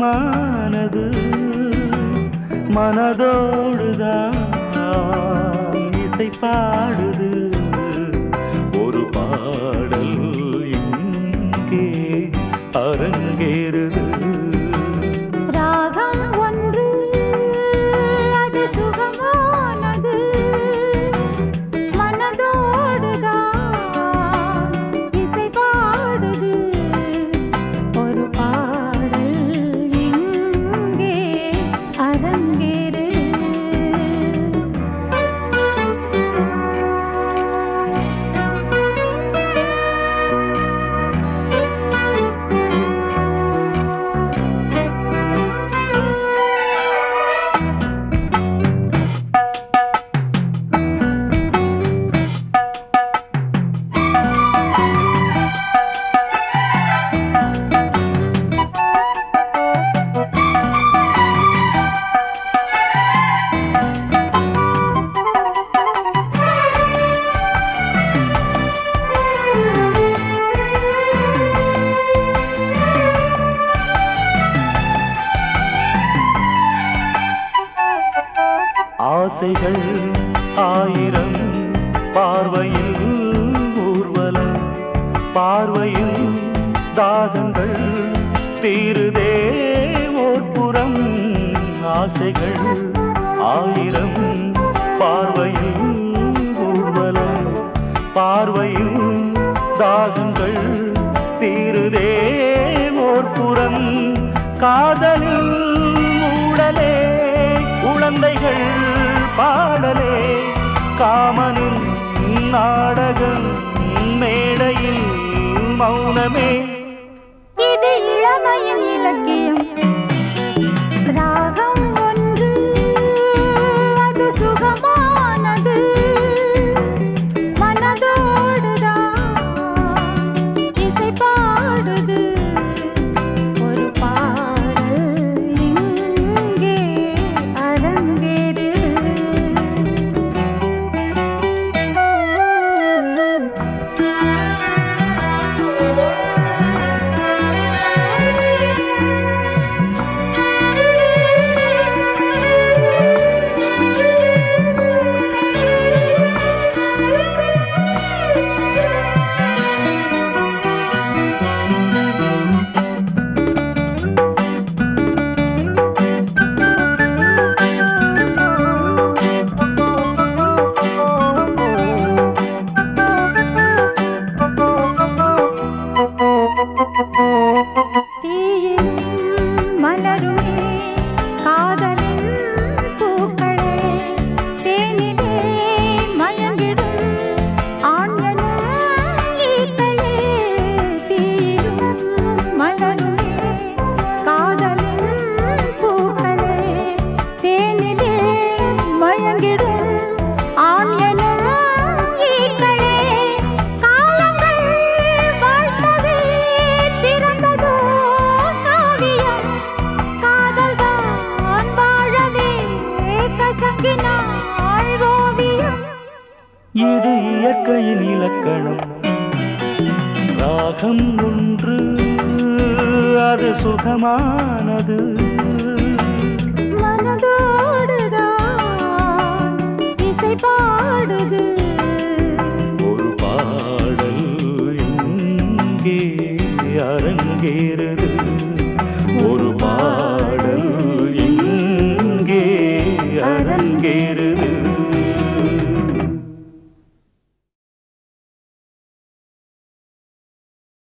சுகமானது மனதோடுதான் இசை பாடுது ஒரு பாடல் இங்கே அரங்கேறுது ராகம் ஒன்று அது சுகமானது மனதோடுதான் இசை பாடுது ஒரு பாடல் இங்கே அரங்கேறு ஆசைகள் ஆயிரம் பார்வையில் ஊர்வலம் பார்வையில் தாகங்கள் தீருதே ஓர் புறம் ஆசைகள் ஆயிரம் பார்வையில் ஊர்வலம் பார்வையில் தாகங்கள் தீருதே ஓர் புறம் காதலில் மூடலே குழந்தைகள் பாடலே காமனின் நாடகம் மேடையில் மௌனமே இது இளமையின் இலக்கியம் ராகம் ஒன்று அது சுகமானது மனதோடுதான் இசை பாடுது ஒரு பாடல் இங்கே அரங்கேறு தீயிலும் மலருமே காதலின் பூக்களே தேனிலே மயங்கிடும் ஆண்களும் ஈக்களே தீயிலும் மலருமே காதலின் பூக்களே தேனிலே மயங்கிடும் ஆண்களும் ஈக்களே காலங்கள் வாழ்த்தவே பிறந்ததோ காவியம் காதல்தான் வாழவே கசங்கினாள் ஓவியம் இது இயற்கையின் இலக்கணம் ராகம் ஒன்று அது சுகமானது